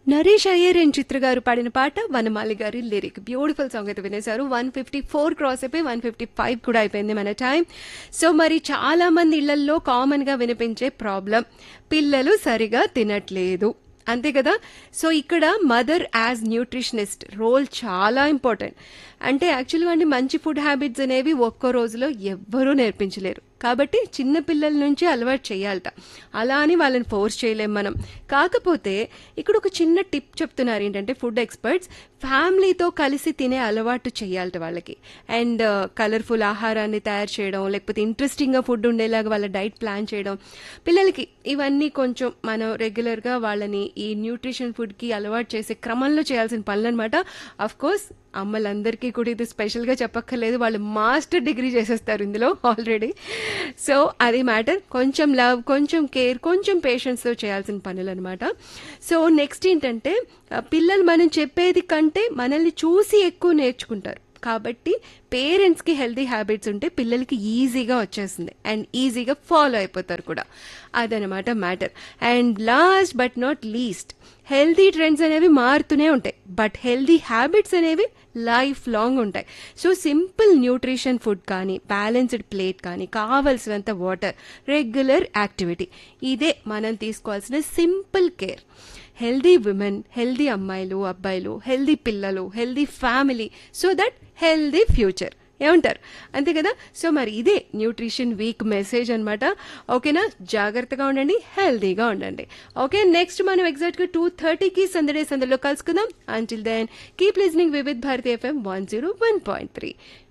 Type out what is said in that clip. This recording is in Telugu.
నరేష్ అయ్యర్ అండ్ చిత్ర గారు పాడిన పాట వనమాలి గారి లిరిక్ బ్యూటిఫుల్ సాంగ్ అయితే వినేశారు వన్ ఫిఫ్టీ ఫోర్ క్రాస్ అయిపోయి వన్ ఫిఫ్టీ ఫైవ్ కూడా అయిపోయింది మన టైం సో మరి చాలా మంది ఇళ్లల్లో కామన్ గా వినిపించే ప్రాబ్లం పిల్లలు సరిగా తినట్లేదు అంతే కదా సో ఇక్కడ మదర్ యాజ్ న్యూట్రిషనిస్ట్ రోల్ చాలా ఇంపార్టెంట్ అంటే యాక్చువల్గా అండి మంచి ఫుడ్ హ్యాబిట్స్ అనేవి ఒక్క రోజులో ఎవ్వరూ నేర్పించలేరు కాబట్టి చిన్న పిల్లల నుంచి అలవాటు చేయాలట అలా అని వాళ్ళని ఫోర్స్ చేయలేం మనం కాకపోతే ఇక్కడ ఒక చిన్న టిప్ చెప్తున్నారు ఏంటంటే ఫుడ్ ఎక్స్పర్ట్స్ ఫ్యామిలీతో కలిసి తినే అలవాటు చేయాలట వాళ్ళకి అండ్ కలర్ఫుల్ ఆహారాన్ని తయారు చేయడం లేకపోతే ఇంట్రెస్టింగ్గా ఫుడ్ ఉండేలాగా వాళ్ళ డైట్ ప్లాన్ చేయడం పిల్లలకి ఇవన్నీ కొంచెం మనం రెగ్యులర్గా వాళ్ళని ఈ న్యూట్రిషన్ ఫుడ్కి అలవాటు చేసే క్రమంలో చేయాల్సిన పనులు అనమాట అఫ్ కోర్స్ అమ్మలందరికీ కూడా ఇది స్పెషల్గా చెప్పక్కర్లేదు వాళ్ళు మాస్టర్ డిగ్రీ చేసేస్తారు ఇందులో ఆల్రెడీ సో అది మ్యాటర్ కొంచెం లవ్ కొంచెం కేర్ కొంచెం పేషెన్స్తో చేయాల్సిన పనులు అనమాట సో నెక్స్ట్ ఏంటంటే ఆ, పిల్లలు మనం చెప్పేది కంటే మనల్ని చూసి ఎక్కువ నేర్చుకుంటారు కాబట్టి పేరెంట్స్కి హెల్తీ హ్యాబిట్స్ ఉంటే పిల్లలకి ఈజీగా వచ్చేస్తుంది అండ్ ఈజీగా ఫాలో అయిపోతారు కూడా అదనమాట matter and last but not least healthy trends అనేవి మారుతూనే ఉంటాయి బట్ హెల్తీ హ్యాబిట్స్ అనేవి లైఫ్ లాంగ్ ఉంటాయి సో సింపుల్ న్యూట్రిషన్ ఫుడ్ కానీ బ్యాలెన్స్డ్ ప్లేట్ కానీ కావలసినంత వాటర్ రెగ్యులర్ యాక్టివిటీ ఇదే మనం తీసుకోవాల్సిన simple care healthy women healthy అమ్మాయిలు అబ్బాయిలు హెల్దీ పిల్లలు healthy family so that healthy future ఏమంటారు అంతే కదా సో మరి ఇదే న్యూట్రిషన్ వీక్ మెసేజ్ అన్నమాట ఓకేనా జాగ్రత్తగా ఉండండి హెల్దీగా ఉండండి ఓకే నెక్స్ట్ మనం ఎగ్జాక్ట్గా టూ థర్టీకి సందడే సందడిలో కలుసుకుందాం until then keep listening Vividh Bharati FM one zero one point three